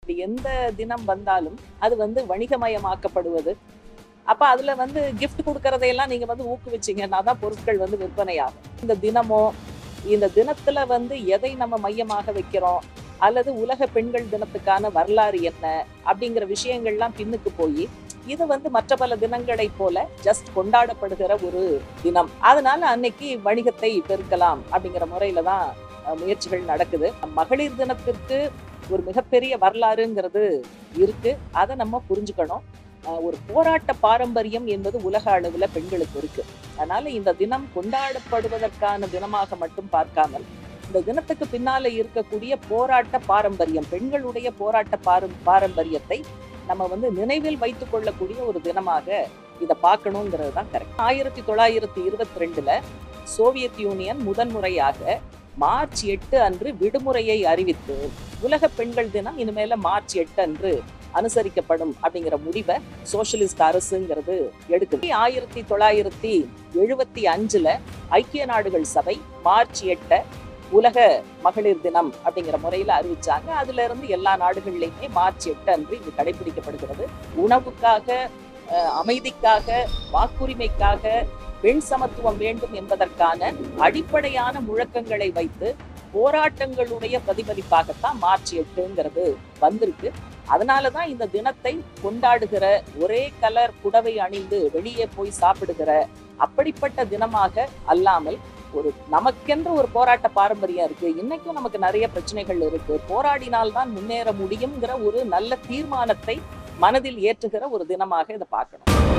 இப்படி எந்த தினம் வந்தாலும் அது வந்து வணிகமயமாக்கப்படுவது அப்ப அதுல வந்து gift கொடுக்கறதையெல்லாம் நீங்க வந்து ஊக்குவிச்சீங்கன்னா தான் பொருட்கள் வந்து விற்பனையாகும் இந்த தினமோ இந்த தினத்துல வந்து எதை நம்ம மையமாக வைக்கிறோம் அல்லது உலக பெண்கள் தினத்துக்கான வரலாறு என்ன அப்படிங்கிற விஷயங்கள்லாம் பின்னுக்கு போய் இது வந்து மற்ற பல தினங்களைப் போல ஜஸ்ட் கொண்டாடப்படுகிற ஒரு தினம் அதனால அன்னைக்கு வணிகத்தை பெருக்கலாம் அப்படிங்கிற முறையில தான் அஹ், முயற்சிகள் நடக்குது மகளிர் தினத்திற்கு ஒரு மிகப்பெரிய வரலாறுங்கிறது இருக்கு அதை நம்ம புரிஞ்சுக்கணும் அஹ், ஒரு போராட்ட பாரம்பரியம் என்பது உலக அளவுல பெண்களுக்கு இருக்கு அதனால இந்த தினம் கொண்டாடப்படுவதற்கான தினமாக மட்டும் பார்க்காமல் இந்த தினத்துக்கு பின்னால இருக்கக்கூடிய போராட்ட பாரம்பரியம் பெண்களுடைய போராட்ட பாரம் பாரம்பரியத்தை நம்ம வந்து நினைவில் வைத்துக் கொள்ளக்கூடிய ஒரு தினமாக இதை பார்க்கணுங்கிறது தான் கரெக்ட் ஆயிரத்தி தொள்ளாயிரத்தி இருபத்தி ரெண்டுல சோவியத் யூனியன் முதன்முறையாக மார்ச் எட்டு அன்று விடுமுறையை அறிவித்து உலக பெண்கள் தினம் இனிமேல மார்ச் எட்டு அன்று அனுசரிக்கப்படும் அப்படிங்கிற முடிவை சோசியலிஸ்ட் அரசுங்கிறது எடுக்குது ஆயிரத்தி தொள்ளாயிரத்தி எழுபத்தி அஞ்சுல ஐக்கிய நாடுகள் சபை மார்ச் எட்டை உலக மகளிர் தினம் அப்படிங்கிற முறையில அறிவிச்சாங்க அதுல இருந்து எல்லா நாடுகள்லயுமே மார்ச் எட்டு அன்று இது கடைபிடிக்கப்படுகிறது உணவுக்காக அஹ், அமைதிக்காக வாக்குரிமைக்காக பெண் சமத்துவம் வேண்டும் என்பதற்கான அடிப்படையான முழக்கங்களை வைத்து போராட்டங்களுடைய பிரதிபலிப்பாகத்தான் மார்ச் எட்டுங்கிறது வந்திருக்கு அதனாலதான் இந்த தினத்தை கொண்டாடுகிற ஒரே கலர் புடவை அணிந்து வெளியே போய் சாப்பிடுகிற அப்படிப்பட்ட தினமாக அல்லாமல் ஒரு நமக்கென்று ஒரு போராட்ட பாரம்பரியம் இருக்கு இன்னைக்கும் நமக்கு நிறைய பிரச்சனைகள் இருக்கு போராடினால்தான் முன்னேற முடியுங்கிற ஒரு நல்ல தீர்மானத்தை மனதில் ஏற்றுகிற ஒரு தினமாக இதை பார்க்கணும்